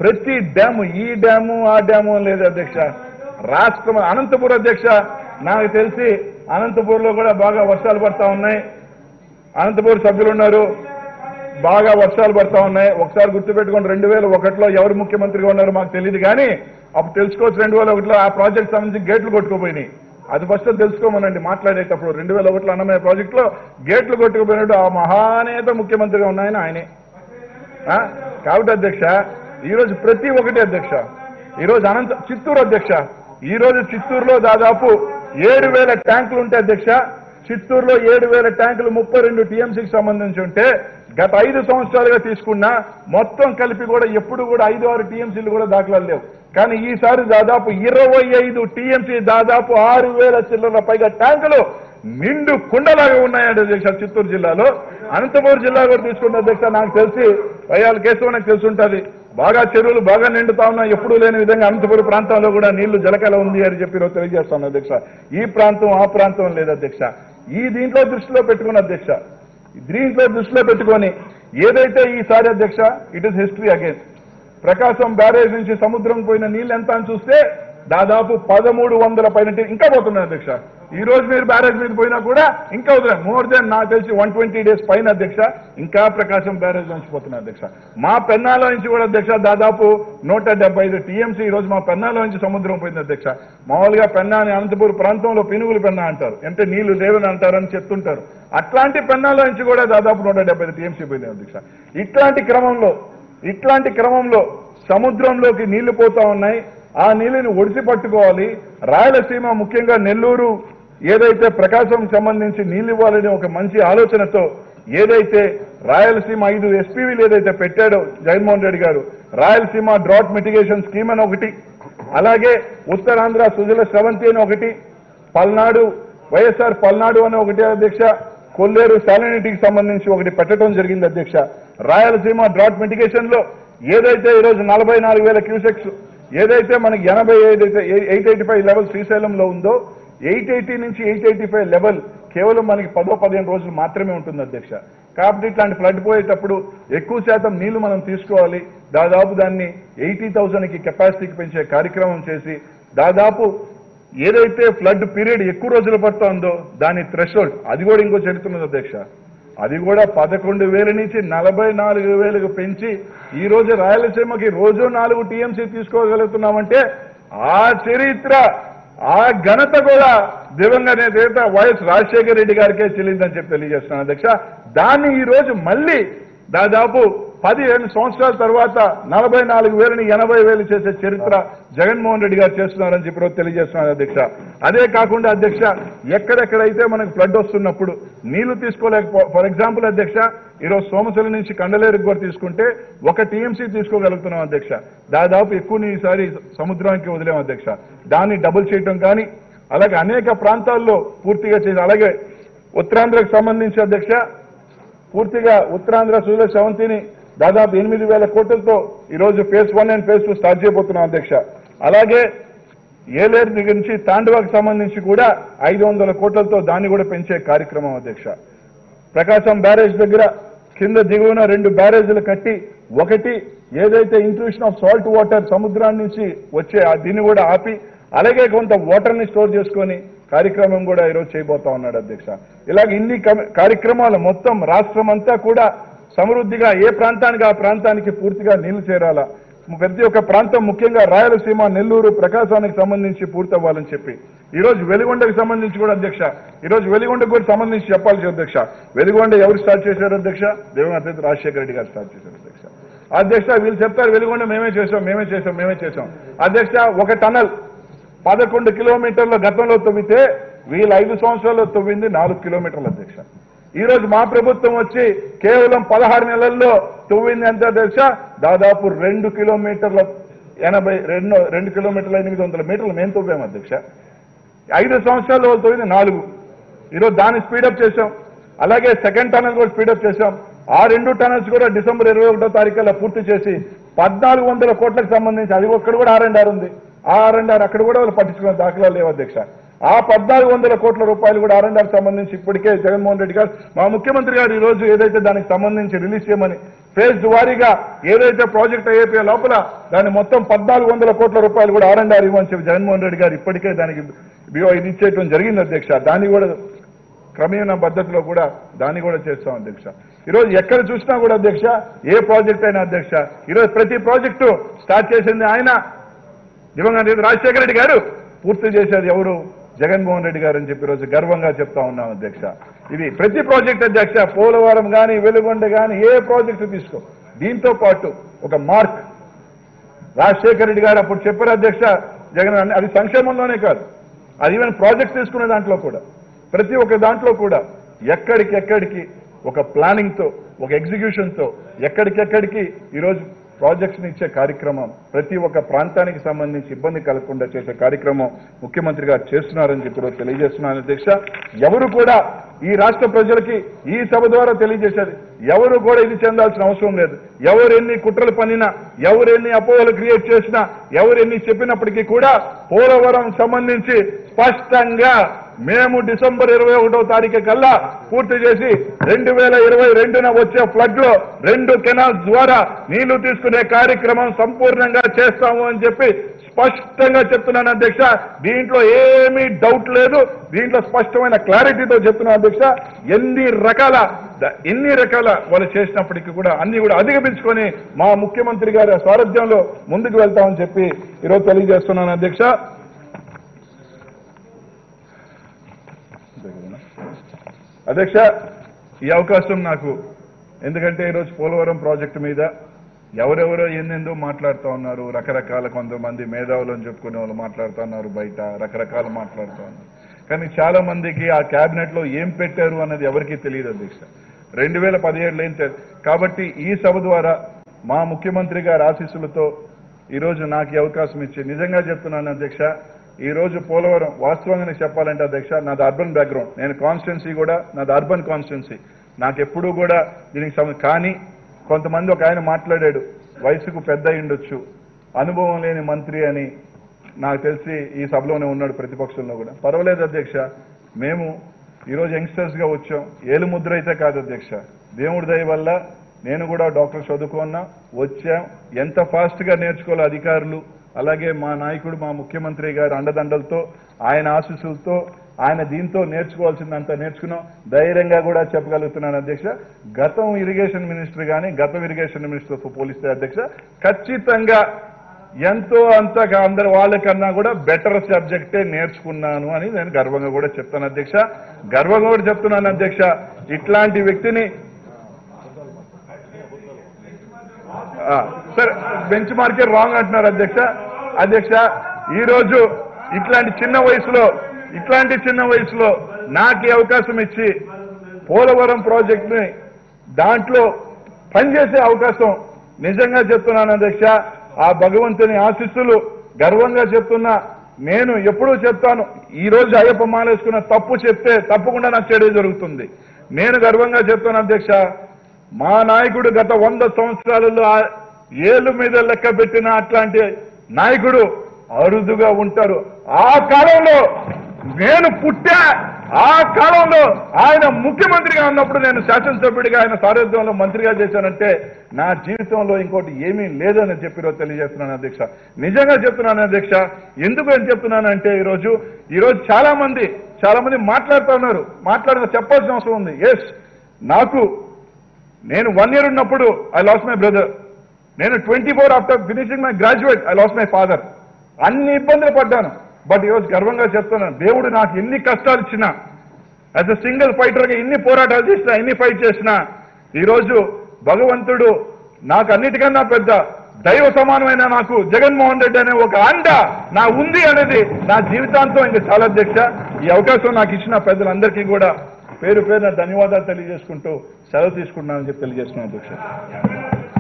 ప్రతి డ్యాము ఈ డ్యాము ఆ డ్యాము అని లేదు అధ్యక్ష రాష్ట్రం అనంతపురం అధ్యక్ష నాకు తెలిసి అనంతపూర్లో కూడా బాగా వర్షాలు పడతా ఉన్నాయి అనంతపూర్ సభ్యులు ఉన్నారు బాగా వర్షాలు పడతా ఉన్నాయి ఒకసారి గుర్తుపెట్టుకోండి రెండు వేల ఒకటిలో ఎవరు ముఖ్యమంత్రిగా ఉన్నారో మాకు తెలియదు కానీ అప్పుడు తెలుసుకోవచ్చు రెండు వేల ఒకటిలో ఆ ప్రాజెక్ట్ సంబంధించి గేట్లు కొట్టుకుపోయినాయి అది ఫస్ట్ తెలుసుకోమనండి మాట్లాడేటప్పుడు రెండు వేల ఒకటిలో అన్నమయ్య ప్రాజెక్టులో గేట్లు కొట్టుకుపోయినట్టు ఆ మహానేత ముఖ్యమంత్రిగా ఉన్నాయని ఆయనే ఆ? కాబట్టి అధ్యక్ష ఈరోజు ప్రతి ఒక్కటి అధ్యక్ష ఈరోజు అనంత చిత్తూరు అధ్యక్ష ఈరోజు చిత్తూరులో దాదాపు ఏడు వేల ట్యాంకులు ఉంటాయి అధ్యక్ష చిత్తూరులో ఏడు వేల ట్యాంకులు ముప్పై రెండు టీఎంసీకి సంబంధించి ఉంటే గత ఐదు సంవత్సరాలుగా తీసుకున్నా మొత్తం కలిపి కూడా ఎప్పుడు కూడా ఐదు ఆరు టీఎంసీలు కూడా దాఖలాలు లేవు కానీ ఈసారి దాదాపు ఇరవై ఐదు టీఎంసీ దాదాపు ఆరు వేల చిల్లర పైగా ట్యాంకులు నిండు కుండలాగా ఉన్నాయండి అధ్యక్ష చిత్తూరు జిల్లాలో అనంతపురం జిల్లా కూడా తీసుకున్న అధ్యక్ష నాకు తెలిసి వయ్యాల కేసు నాకు తెలిసి ఉంటుంది బాగా చెరువులు బాగా నిండుతా ఉన్నాయి ఎప్పుడూ లేని విధంగా అనంతపురం ప్రాంతంలో కూడా నీళ్లు జలకల ఉంది అని చెప్పి ఈరోజు తెలియజేస్తాను అధ్యక్ష ఈ ప్రాంతం ఆ ప్రాంతం లేదు అధ్యక్ష ఈ దీంట్లో దృష్టిలో పెట్టుకున్న అధ్యక్ష దీంట్లో దృష్టిలో పెట్టుకొని ఏదైతే ఈసారి అధ్యక్ష it is history again Prakasam barrage నుంచి సముద్రం పోయిన నీళ్ళు ఎంత అని చూస్తే దాదాపు పదమూడు వందల పైన టీ- ఇంకా పోతున్నాయి అధ్యక్ష ఈ రోజు మీరు బ్యారేజ్ మీద పోయినా కూడా ఇంకా వదిలే మోర్ దెన్ నాకు తెలిసి వన్ ట్వంటీ డేస్ పైన అధ్యక్ష ఇంకా ప్రకాశం బ్యారేజ్ నుంచి పోతున్నాయి అధ్యక్ష మా పెన్నాలో నుంచి కూడా అధ్యక్ష దాదాపు నూట డెబ్బై ఐదు టీఎంసీ ఈ రోజు మా పెన్నాలో నుంచి సముద్రం పోయింది అధ్యక్ష మామూలుగా పెన్నా అని అనంతపురం ప్రాంతంలో పినుగులు పెన్నా అంటారు అంటే నీళ్లు లేవని అంటారని చెప్తుంటారు అట్లాంటి పెన్నాలో నుంచి కూడా దాదాపు నూట డెబ్బై ఐదు టీఎంసీ పోయింది అధ్యక్ష ఇట్లాంటి క్రమంలో ఇట్లాంటి క్రమంలో సముద్రంలోకి నీళ్లు పోతా ఉన్నాయి ఆ నీళ్ళని ఒడిసి పట్టుకోవాలి రాయలసీమ ముఖ్యంగా నెల్లూరు ఏదైతే ప్రకాశం సంబంధించి నీళ్లు ఇవ్వాలని ఒక మంచి ఆలోచనతో ఏదైతే రాయలసీమ ఐదు ఎస్పీవీలు ఏదైతే పెట్టాడో జగన్మోహన్ రెడ్డి గారు రాయలసీమ డ్రాట్ మిటిగేషన్ స్కీమ్ అని ఒకటి అలాగే ఉత్తరాంధ్ర సుజల స్రవంతి అని ఒకటి పల్నాడు వైఎస్ఆర్ పల్నాడు అని ఒకటి అధ్యక్ష కొల్లేరు శాలినిటీకి సంబంధించి ఒకటి పెట్టడం జరిగింది అధ్యక్ష రాయలసీమ డ్రాట్ మిటిగేషన్ లో ఏదైతే ఈరోజు నలభై నాలుగు వేల క్యూసెక్స్ ఏదైతే మనకి ఎనభై ఏదైతే ఎయిట్ ఎయిటీ ఫైవ్ లెవెల్ శ్రీశైలంలో ఉందో ఎయిట్ ఎయిటీ నుంచి ఎయిట్ ఎయిటీ ఫైవ్ లెవెల్ కేవలం మనకి పదో పదిహేను రోజులు మాత్రమే ఉంటుంది అధ్యక్ష కాబట్టి ఇట్లాంటి ఫ్లడ్ పోయేటప్పుడు ఎక్కువ శాతం నీళ్లు మనం తీసుకోవాలి దాదాపు దాన్ని ఎయిటీ థౌసండ్కి కెపాసిటీకి పెంచే కార్యక్రమం చేసి దాదాపు ఏదైతే ఫ్లడ్ పీరియడ్ ఎక్కువ రోజులు పడుతుందో దాని థ్రెషోల్డ్ అది కూడా ఇంకో చెడుతున్నది అధ్యక్ష అది కూడా పదకొండు వేల నుంచి నలభై నాలుగు వేలకు పెంచి ఈ రోజు రాయలసీమకి రోజు నాలుగు టీఎంసీ తీసుకోగలుగుతున్నామంటే ఆ చరిత్ర ఆ ఘనత కూడా దివంగత నేత వైఎస్ రాజశేఖర రెడ్డి గారికే చెల్లిందని చెప్పి తెలియజేస్తున్నాను అధ్యక్ష దాన్ని ఈ రోజు మళ్ళీ దాదాపు పదిహేను సంవత్సరాల తర్వాత నలభై నాలుగు వేలని ఎనభై వేలు చేసే చరిత్ర జగన్మోహన్ రెడ్డి గారు చేస్తున్నారని చెప్పి ఈరోజు తెలియజేస్తున్నారు అధ్యక్ష అదే కాకుండా అధ్యక్ష ఎక్కడెక్కడైతే మనకు ఫ్లడ్ వస్తున్నప్పుడు నీళ్లు తీసుకోలేక ఫర్ ఎగ్జాంపుల్ అధ్యక్ష ఈరోజు సోమశిల నుంచి కండలేరుకు కూడా తీసుకుంటే ఒక టీఎంసీ తీసుకోగలుగుతున్నాం అధ్యక్ష దాదాపు ఎక్కువ ఈసారి సముద్రానికి వదిలేం అధ్యక్ష దాన్ని డబుల్ చేయటం కానీ అలాగే అనేక ప్రాంతాల్లో పూర్తిగా చేసి అలాగే ఉత్తరాంధ్రకు సంబంధించి అధ్యక్ష పూర్తిగా ఉత్తరాంధ్ర సూర్య సెవెంటీని దాదాపు ఎనిమిది వేల కోట్లతో ఈరోజు phase one and phase two start చేయబోతున్నాం అధ్యక్ష అలాగే ఏలేరు దగ్గర నుంచి తాండవాకు సంబంధించి కూడా ఐదు వందల కోట్లతో దాన్ని కూడా పెంచే కార్యక్రమం అధ్యక్ష ప్రకాశం బ్యారేజ్ దగ్గర కింద దిగువన రెండు బ్యారేజీలు కట్టి ఒకటి ఏదైతే ఇంట్రూషన్ ఆఫ్ సాల్ట్ వాటర్ సముద్రం నుంచి వచ్చే ఆ దీన్ని కూడా ఆపి అలాగే కొంత వాటర్ ని స్టోర్ చేసుకొని కార్యక్రమం కూడా ఈరోజు చేయబోతా ఉన్నాడు అధ్యక్ష ఇలాగ ఇన్ని కమ- కార్యక్రమాలు మొత్తం రాష్ట్రం అంతా కూడా సమృద్ధిగా ఏ ప్రాంతానికి ఆ ప్రాంతానికి పూర్తిగా నీళ్లు చేరాలా ప్రతి ఒక్క ప్రాంతం ముఖ్యంగా రాయలసీమ నెల్లూరు ప్రకాశానికి సంబంధించి పూర్తవ్వాలని చెప్పి ఈ రోజు వెలిగొండకి సంబంధించి కూడా అధ్యక్ష ఈ రోజు వెలిగొండకు కూడా సంబంధించి చెప్పాల్సి అధ్యక్ష వెలిగొండ ఎవరు స్టార్ట్ చేశారు అధ్యక్ష దేవనాథ్ రాజశేఖర రెడ్డి గారు స్టార్ట్ చేశారు అధ్యక్ష అధ్యక్ష వీళ్ళు చెప్తారు వెలిగొండ మేమే చేసాం మేమే చేసాం మేమే చేసాం అధ్యక్ష ఒక టనల్ పదకొండు కిలోమీటర్ల గతంలో తవ్వితే వీళ్ళు ఐదు సంవత్సరాల్లో తవ్వింది నాలుగు కిలోమీటర్ల అధ్యక్ష ఈ రోజు మా ప్రభుత్వం వచ్చి కేవలం పదహారు నెలల్లో తవ్వింది ఎంత అధ్యక్ష దాదాపు రెండు కిలోమీటర్ల ఎనభై రెండు రెండు కిలోమీటర్ల ఎనిమిది వందల మీటర్లు మేము తవ్వాము అధ్యక్ష ఐదు సంవత్సరాలు వాళ్ళు తవ్వింది నాలుగు ఈరోజు దాన్ని స్పీడప్ చేశాం అలాగే సెకండ్ టనల్ కూడా స్పీడప్ చేశాం ఆ రెండు టనల్స్ కూడా డిసెంబర్ ఇరవై ఒకటో తారీఖులో పూర్తి చేసి పద్నాలుగు వందల కోట్లకు సంబంధించి అది ఒక్కడ కూడా ఆర్ అండ్ ఆర్ ఉంది ఆ ఆర్ అండ్ ఆర్ అక్కడ కూడా వాళ్ళు పట్టించుకున్న దాఖలాలు లేవు అధ్యక్ష ఆ పద్నాలుగు వందల కోట్ల రూపాయలు కూడా ఆర్ అండ్ ఆర్ సంబంధించి ఇప్పటికే జగన్మోహన్ రెడ్డి గారు మా ముఖ్యమంత్రి గారు ఈ రోజు ఏదైతే దానికి సంబంధించి రిలీజ్ చేయమని ఫేజ్ వారీగా ఏదైతే ప్రాజెక్ట్ అయిపోయే లోపల దాన్ని మొత్తం పద్నాలుగు వందల కోట్ల రూపాయలు కూడా ఆర్ అండ్ ఆర్ ఇవ్వని చెప్పి జగన్మోహన్ రెడ్డి గారు ఇప్పటికే దానికి బిఓ ఇది ఇచ్చేయటం జరిగింది అధ్యక్ష దాన్ని కూడా క్రమేణ పద్ధతిలో కూడా దాన్ని కూడా చేస్తాం అధ్యక్ష ఈరోజు ఎక్కడ చూసినా కూడా అధ్యక్ష ఏ ప్రాజెక్ట్ అయినా అధ్యక్ష ఈరోజు ప్రతి ప్రాజెక్టు స్టార్ట్ చేసింది ఆయన దివంగత నేత రాజశేఖర రెడ్డి గారు పూర్తి చేసేది ఎవరు జగన్మోహన్ రెడ్డి గారు అని చెప్పి ఈరోజు గర్వంగా చెప్తా ఉన్నాం అధ్యక్ష ఇది ప్రతి ప్రాజెక్ట్ అధ్యక్ష పోలవరం కానీ వెలుగొండ కానీ ఏ ప్రాజెక్టు తీసుకో దీంతో పాటు ఒక మార్క్ రాజశేఖర రెడ్డి గారు అప్పుడు చెప్పారు అధ్యక్ష జగన్ అన్న- అది సంక్షేమంలోనే కాదు అది ఈవెన్ ప్రాజెక్ట్ తీసుకునే దాంట్లో కూడా ప్రతి ఒక్క దాంట్లో కూడా ఎక్కడికి ఎక్కడికి ఒక ప్లానింగ్ తో ఒక ఎగ్జిక్యూషన్ తో ఎక్కడికెక్కడికి ఈరోజు ప్రాజెక్ట్స్ ఇచ్చే కార్యక్రమం ప్రతి ఒక్క ప్రాంతానికి సంబంధించి ఇబ్బంది కలగకుండా చేసే కార్యక్రమం ముఖ్యమంత్రి గారు చేస్తున్నారని చెప్పి ఈరోజు తెలియజేస్తున్నాను అధ్యక్ష ఎవరు కూడా ఈ రాష్ట్ర ప్రజలకి ఈ సభ ద్వారా తెలియజేసేది ఎవరు కూడా ఇది చెందాల్సిన అవసరం లేదు ఎవరు ఎన్ని కుట్రలు పన్నినా ఎవరు ఎన్ని అపోహలు క్రియేట్ చేసినా ఎవరు ఎన్ని చెప్పినప్పటికీ కూడా పోలవరం సంబంధించి స్పష్టంగా మేము డిసెంబర్ ఇరవై ఒకటో తారీఖు కల్లా పూర్తి చేసి రెండు వేల ఇరవై రెండున వచ్చే ఫ్లడ్ లో రెండు కెనాల్స్ ద్వారా నీళ్లు తీసుకునే కార్యక్రమం సంపూర్ణంగా చేస్తాము అని చెప్పి స్పష్టంగా చెప్తున్నాను అధ్యక్ష దీంట్లో ఏమీ డౌట్ లేదు దీంట్లో స్పష్టమైన క్లారిటీతో చెప్తున్నాను అధ్యక్ష ఎన్ని రకాల ద- ఎన్ని రకాల వాళ్ళు చేసినప్పటికీ కూడా అన్ని కూడా అధిగమించుకొని మా ముఖ్యమంత్రి గారి సారథ్యంలో ముందుకు వెళ్తామని చెప్పి ఈరోజు తెలియజేస్తున్నాను అధ్యక్ష అధ్యక్ష ఈ అవకాశం నాకు ఎందుకంటే ఈరోజు పోలవరం ప్రాజెక్టు మీద ఎవరెవరో ఎన్నెందో మాట్లాడుతూ ఉన్నారు రకరకాల కొంతమంది మేధావులు అని చెప్పుకునే వాళ్ళు మాట్లాడుతూ ఉన్నారు బయట రకరకాలు మాట్లాడుతూ ఉన్నారు కానీ చాలా మందికి ఆ క్యాబినెట్ లో ఏం పెట్టారు అన్నది ఎవరికీ తెలియదు అధ్యక్ష రెండు వేల పదిహేడులో ఏం తె- కాబట్టి ఈ సభ ద్వారా మా ముఖ్యమంత్రి గారి ఆశీస్సులతో ఈరోజు నాకు ఈ అవకాశం ఇచ్చి నిజంగా చెప్తున్నాను అధ్యక్ష ఈ రోజు పోలవరం వాస్తవంగా చెప్పాలంటే అధ్యక్ష నాది అర్బన్ బ్యాక్గ్రౌండ్ నేను కాన్స్టిట్యున్సీ కూడా నాది అర్బన్ కాన్స్టిట్యున్సీ నాకు ఎప్పుడూ కూడా దీనికి సమ కానీ కొంతమంది ఒక ఆయన మాట్లాడాడు వయసుకు పెద్ద అయి ఉండొచ్చు అనుభవం లేని మంత్రి అని నాకు తెలిసి ఈ సభలోనే ఉన్నాడు ప్రతిపక్షంలో కూడా పర్వాలేదు అధ్యక్ష మేము ఈరోజు యంగ్స్టర్స్ గా వచ్చాం ఏలు ముద్ర అయితే కాదు అధ్యక్ష దేవుడి దయ వల్ల నేను కూడా డాక్టర్ చదువుకున్నా వచ్చాం ఎంత ఫాస్ట్ గా నేర్చుకోవాలి అధికారులు అలాగే మా నాయకుడు మా ముఖ్యమంత్రి గారి అండదండలతో ఆయన ఆశీస్సులతో ఆయన దీంతో నేర్చుకోవాల్సిందంతా నేర్చుకున్నాం ధైర్యంగా కూడా చెప్పగలుగుతున్నాను అధ్యక్ష గతం ఇరిగేషన్ మినిస్టర్ కానీ గతం ఇరిగేషన్ మినిస్టర్తో పోలిస్తే అధ్యక్ష ఖచ్చితంగా ఎంతో అంతగా అందరు వాళ్ళకన్నా కూడా బెటర్ సబ్జెక్టే నేర్చుకున్నాను అని నేను గర్వంగా కూడా చెప్తాను అధ్యక్ష గర్వంగా కూడా చెప్తున్నాను అధ్యక్ష ఇట్లాంటి వ్యక్తిని ఆ, సరే బెంచ్ మార్కే రాంగ్ అంటున్నారు అధ్యక్ష అధ్యక్ష ఈ రోజు ఇట్లాంటి చిన్న వయసులో ఇట్లాంటి చిన్న వయసులో నాకు ఈ అవకాశం ఇచ్చి పోలవరం ప్రాజెక్ట్ ని దాంట్లో పనిచేసే అవకాశం నిజంగా చెప్తున్నాను అధ్యక్ష ఆ భగవంతుని ఆశీస్సులు గర్వంగా చెప్తున్నా నేను ఎప్పుడూ చెప్తాను ఈ రోజు అయ్యప్ప మాలేసుకున్న తప్పు చెప్తే తప్పకుండా నాకు చెడు జరుగుతుంది నేను గర్వంగా చెప్తాను అధ్యక్ష మా నాయకుడు గత వంద సంవత్సరాలలో ఆ ఏళ్ళు మీద లెక్క పెట్టిన అట్లాంటి నాయకుడు అరుదుగా ఉంటారు ఆ కాలంలో నేను పుట్టా ఆ కాలంలో ఆయన ముఖ్యమంత్రిగా ఉన్నప్పుడు నేను శాసనసభ్యుడిగా ఆయన సారథ్యంలో మంత్రిగా చేశానంటే నా జీవితంలో ఇంకోటి ఏమీ లేదని చెప్పి ఈరోజు తెలియజేస్తున్నాను అధ్యక్ష నిజంగా చెప్తున్నాను అధ్యక్ష ఎందుకు అని చెప్తున్నానంటే ఈరోజు ఈరోజు చాలా మంది చాలా మంది మాట్లాడుతూ ఉన్నారు మాట్లాడిన చెప్పాల్సిన అవసరం ఉంది ఎస్ నాకు నేను వన్ ఇయర్ ఉన్నప్పుడు ఐ లాస్ మై బ్రదర్ నేను twenty four after finishing my graduate I loss my father అన్ని ఇబ్బందులు పడ్డాను బట్ ఈరోజు గర్వంగా చెప్తున్నాను దేవుడు నాకు ఎన్ని కష్టాలు ఇచ్చినా యాజ్ అ సింగిల్ ఫైటర్గా ఎన్ని పోరాటాలు చేసినా ఎన్ని ఫైట్ చేసినా ఈరోజు భగవంతుడు నాకు అన్నిటికన్నా పెద్ద దైవ సమానమైన నాకు జగన్మోహన్ రెడ్డి అనే ఒక అండ నా ఉంది అనేది నా జీవితాంతం ఇంకా చాలా అధ్యక్ష ఈ అవకాశం నాకు ఇచ్చిన పెద్దలందరికీ కూడా పేరు పేరున ధన్యవాదాలు తెలియజేసుకుంటూ సెలవు తీసుకుంటున్నానని చెప్పి తెలియజేస్తున్నాను అధ్యక్ష